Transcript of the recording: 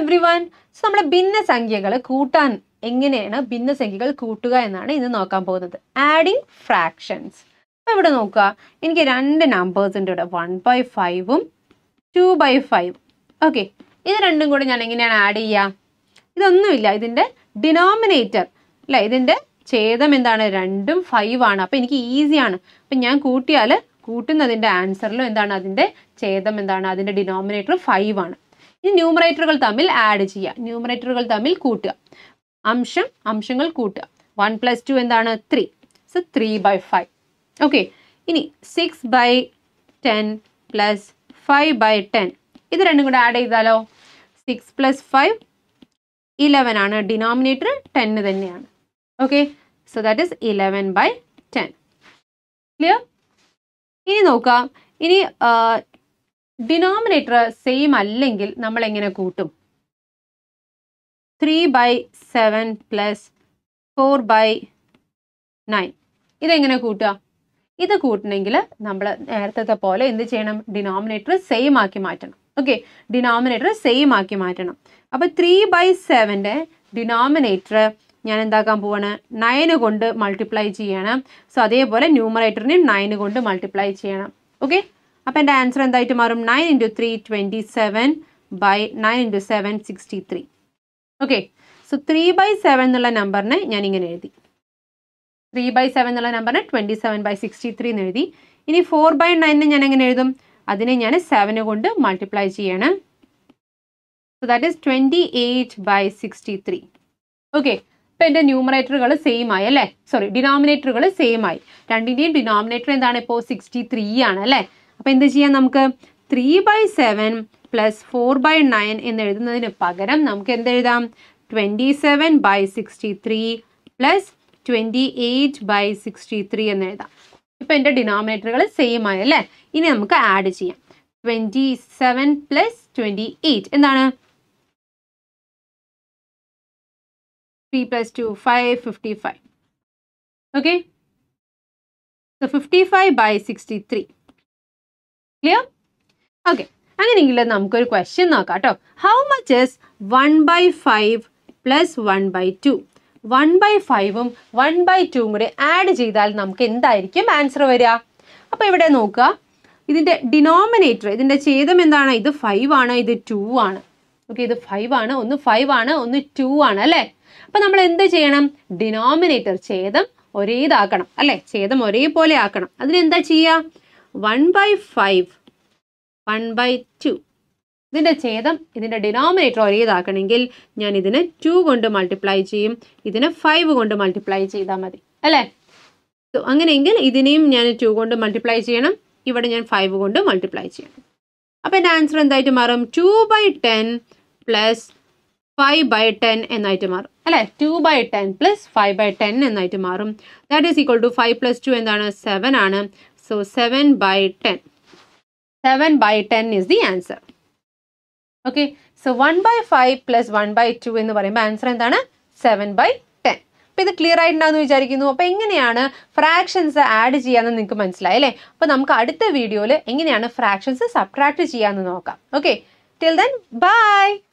every one so നമ്മുടെ ഭിന്നസംഖ്യകൾ കൂട്ടാൻ എങ്ങനെയാണ് ഭിന്നസംഖ്യകൾ കൂട്ടുക എന്നാണ് ഇന്ന് നോക്കാൻ പോകുന്നത് ആഡിങ് ഫ്രാക്ഷൻസ് അപ്പോൾ ഇവിടെ നോക്കുക എനിക്ക് രണ്ട് നമ്പേഴ്സ് ഉണ്ട് ഇവിടെ വൺ ബൈ ഫൈവും ടു ബൈ ഫൈവ് ഓക്കെ ഇത് രണ്ടും കൂടെ ഞാൻ എങ്ങനെയാണ് ആഡ് ചെയ്യുക ഇതൊന്നുമില്ല ഇതിൻ്റെ ഡിനോമിനേറ്റർ അല്ല ഇതിൻ്റെ ഛേദം എന്താണ് രണ്ടും ഫൈവ് ആണ് അപ്പം എനിക്ക് ഈസിയാണ് അപ്പം ഞാൻ കൂട്ടിയാൽ കൂട്ടുന്നതിൻ്റെ ആൻസറിലും എന്താണ് അതിൻ്റെ ഛേദം എന്താണ് അതിൻ്റെ ഡിനോമിനേറ്റർ ഫൈവ് ആണ് ഇനി ന്യൂമറേറ്ററുകൾ തമ്മിൽ ആഡ് ചെയ്യുക ന്യൂമറേറ്ററുകൾ തമ്മിൽ കൂട്ടുക അംശം അംശങ്ങൾ കൂട്ടുക വൺ പ്ലസ് ടു എന്താണ് three so three by five okay ഇനി six by ten plus five by ten ഇത് രണ്ടും കൂടെ ആഡ് ചെയ്താലോ സിക്സ് പ്ലസ് ഫൈവ് ഇലവൻ ആണ് ഡിനോമിനേറ്റർ ടെന്ന് തന്നെയാണ് okay so that is eleven by ten clear ഇനി നോക്കാം ഇനി ഡിനോമിനേറ്റർ സെയിം അല്ലെങ്കിൽ നമ്മൾ എങ്ങനെ കൂട്ടും three by seven plus four by nine ഇതെങ്ങനെ കൂട്ടുക ഇത് കൂട്ടണമെങ്കിൽ നമ്മൾ നേരത്തെ പോലെ എന്ത് ചെയ്യണം ഡിനോമിനേറ്റർ സെയിം ആക്കി മാറ്റണം ഓക്കെ ഡിനോമിനേറ്റർ സെയിം ആക്കി മാറ്റണം അപ്പോൾ ത്രീ ബൈ സെവൻ്റെ ഡിനോമിനേറ്റർ ഞാൻ എന്താക്കാൻ പോവാണ് നയന് കൊണ്ട് മൾട്ടിപ്ലൈ ചെയ്യണം സോ അതേപോലെ ന്യൂമറേറ്ററിനെ നയന് കൊണ്ട് മൾട്ടിപ്ലൈ ചെയ്യണം ഓക്കെ അപ്പോൾ എൻ്റെ ആൻസർ എന്തായിട്ട് മാറും nine into three twenty seven by nine into seven sixty three okay so three by seven എന്നുള്ള നമ്പറിനെ ഞാൻ ഇങ്ങനെ എഴുതി ത്രീ ബൈ സെവൻ എന്നുള്ള നമ്പറിനെ twenty seven by sixty three എന്ന് എഴുതി ഇനി ഫോർ ബൈ നയനെ ഞാൻ എങ്ങനെ എഴുതും അതിനെ ഞാൻ സെവന് കൊണ്ട് മൾട്ടിപ്ലൈ ചെയ്യണം so that is twenty eight by sixty three okay ഇപ്പം എൻ്റെ ന്യൂമറേറ്ററുകൾ സെയിം ആയി അല്ലേ സോറി ഡിനോമിനേറ്ററുകൾ സെയിം ആയി രണ്ടിൻ്റെയും ഡിനോമിനേറ്റർ എന്താണ് ഇപ്പോൾ സിക്സ്റ്റി ത്രീ ആണ് അല്ലേ അപ്പോൾ എന്ത് ചെയ്യാം നമുക്ക് three by seven plus four by nine എന്ന് എഴുതുന്നതിന് പകരം നമുക്ക് എന്ത് എഴുതാം twenty seven by sixty three plus twenty eight by sixty three എന്ന് എഴുതാം ഇപ്പം എൻ്റെ ഡിനോമിനേറ്ററുകൾ സെയിം ആയി അല്ലേ ഇനി നമുക്ക് ആഡ് ചെയ്യാം twenty seven plus twenty eight എന്താണ് three plus two five fifty five okay so fifty five by sixty three clear okay അങ്ങനെയെങ്കിൽ നമുക്കൊരു ക്വസ്റ്റ്യൻ നോക്കാം കേട്ടോ how much is one by five plus one by two one by ഫൈവും one by ടുവും കൂടി add ചെയ്താൽ നമുക്ക് എന്തായിരിക്കും ആൻസർ വരിക അപ്പോൾ ഇവിടെ നോക്കുക ഇതിൻ്റെ ഡിനോമിനേറ്റർ ഇതിൻ്റെ ഛേദം എന്താണ് ഇത് ഫൈവ് ആണ് ഇത് ടു ആണ് ഓക്കെ ഇത് ഫൈവ് ആണ് ഒന്ന് ഫൈവ് ആണ് ഒന്ന് ടു ആണ് അല്ലേ അപ്പം നമ്മൾ എന്ത് ചെയ്യണം ഡിനോമിനേറ്റർ ഛേദം ഒരേതാക്കണം അല്ലേ ഛേദം ഒരേപോലെ ആക്കണം അതിനെന്താ ചെയ്യുക one by five one by two ഇതിൻ്റെ ഛേദം ഇതിൻ്റെ ഡിനോമിനേറ്റർ ഒരേതാക്കണമെങ്കിൽ ഞാൻ ഇതിനെ ടു കൊണ്ട് മൾട്ടിപ്ലൈ ചെയ്യും ഇതിനെ ഫൈവ് കൊണ്ട് മൾട്ടിപ്ലൈ ചെയ്താൽ മതി അല്ലേ സോ അങ്ങനെയെങ്കിൽ ഇതിനെയും ഞാൻ ടു കൊണ്ട് മൾട്ടിപ്ലൈ ചെയ്യണം ഇവിടെ ഞാൻ ഫൈവ് കൊണ്ട് മൾട്ടിപ്ലൈ ചെയ്യണം അപ്പോൾ എൻ്റെ ആൻസർ എന്തായിട്ട് മാറും two by ten plus five by ten എന്നായിട്ട് മാറും അല്ലേ two by ten plus five by ten എന്നായിട്ട് മാറും that is equal to five plus two എന്താണ് സെവൻ ആണ് so seven by ten seven by ten is the answer okay so one by five plus one by two എന്ന് പറയുമ്പോൾ answer എന്താണ് seven by ten അപ്പോൾ ഇത് clear ആയിട്ടുണ്ടാകുന്നു വിചാരിക്കുന്നു അപ്പോൾ എങ്ങനെയാണ് ഫ്രാക്ഷൻസ് ആഡ് ചെയ്യാമെന്ന് നിങ്ങൾക്ക് മനസ്സിലായി അല്ലേ അപ്പോൾ നമുക്ക് അടുത്ത വീഡിയോയിൽ എങ്ങനെയാണ് ഫ്രാക്ഷൻസ് സബ്ട്രാക്ട് ചെയ്യാമെന്ന് നോക്കാം ഓക്കെ ടിൽ ദെൻ ബൈ